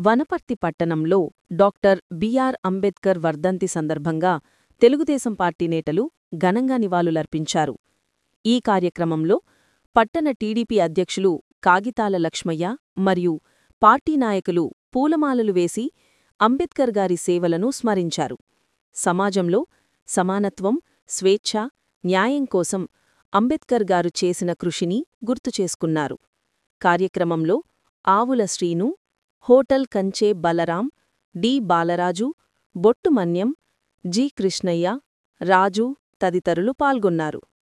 వనపర్తి పట్టణంలో doctor BR Ambedkar వర్ధంతి సందర్భంగా తెలుగుదేశం పార్టీ నేతలు ఘనంగా నివాళులర్పించారు ఈ కార్యక్రమంలో పట్టణ టీడీపీ అధ్యక్షులు కాగితాల లక్ష్మయ్య మరియు పార్టీ నాయకులు పూలమాలలు వేసి అంబేద్కర్ గారి సేవలను స్మరించారు సమాజంలో సమానత్వం స్వేచ్ఛ న్యాయం కోసం అంబేద్కర్ గారు చేసిన కృషిని గుర్తుచేసుకున్నారు కార్యక్రమంలో Avula Srinu hotel Kanche Balaram D Balaraju Bottu Manyam G Krishnaiah రాజు తదితరులు పాల్గొన్నారు